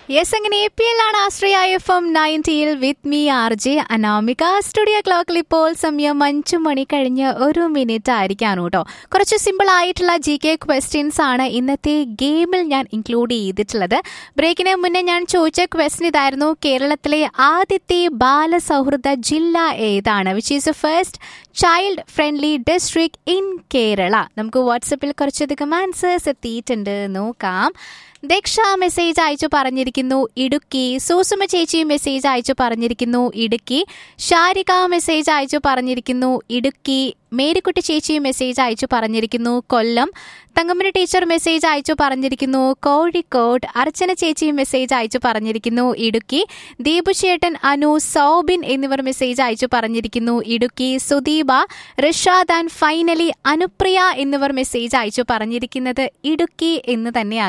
yes അങ്ങനെ A P L ആണ് Ashraya F M നയൻറ്റിയിൽ with me R J Anamika studio ക്ലോക്കിൽ ഇപ്പോൾ സമയം അഞ്ചു മണി കഴിഞ്ഞ് ഒരു മിനിറ്റ് ആയിരിക്കാണ് കേട്ടോ കുറച്ച് സിമ്പിൾ ആയിട്ടുള്ള ജി കെ ക്വസ്റ്റ്യൻസ് ആണ് ഇന്നത്തെ ഗെയിമിൽ ഞാൻ ഇൻക്ലൂഡ് ചെയ്തിട്ടുള്ളത് ബ്രേക്കിന് മുന്നേ ഞാൻ ചോദിച്ച ക്വസ്റ്റ്യൻ ഇതായിരുന്നു കേരളത്തിലെ ആദ്യത്തെ ബാലസൗഹൃദ ജില്ല ഏതാണ് which is a first child friendly district in Kerala നമുക്ക് വാട്സപ്പിൽ കുറച്ചധികം ആൻസേഴ്സ് എത്തിയിട്ടുണ്ട് നോക്കാം ദക്ഷ മെസ്സേജ് അയച്ചു പറഞ്ഞിരിക്കുന്നു ഇടുക്കി സൂസുമ ചേച്ചി മെസ്സേജ് അയച്ചു പറഞ്ഞിരിക്കുന്നു ഇടുക്കി ഷാരിക മെസ്സേജ് അയച്ചു പറഞ്ഞിരിക്കുന്നു ഇടുക്കി മേരിക്കുട്ടി ചേച്ചി മെസ്സേജ് അയച്ചു പറഞ്ഞിരിക്കുന്നു കൊല്ലം തങ്കമ്മന ടീച്ചർ മെസ്സേജ് അയച്ചു പറഞ്ഞിരിക്കുന്നു കോഴിക്കോട് അർച്ചന ചേച്ചി മെസ്സേജ് അയച്ചു പറഞ്ഞിരിക്കുന്നു ഇടുക്കി ദീപുചേട്ടൻ അനു സൗബിൻ എന്നിവർ മെസ്സേജ് അയച്ചു പറഞ്ഞിരിക്കുന്നു ഇടുക്കി സുദീപ റിഷാദ് ആൻഡ് ഫൈനലി അനുപ്രിയ എന്നിവർ മെസ്സേജ് അയച്ചു പറഞ്ഞിരിക്കുന്നത് ഇടുക്കി എന്ന് തന്നെയാണ്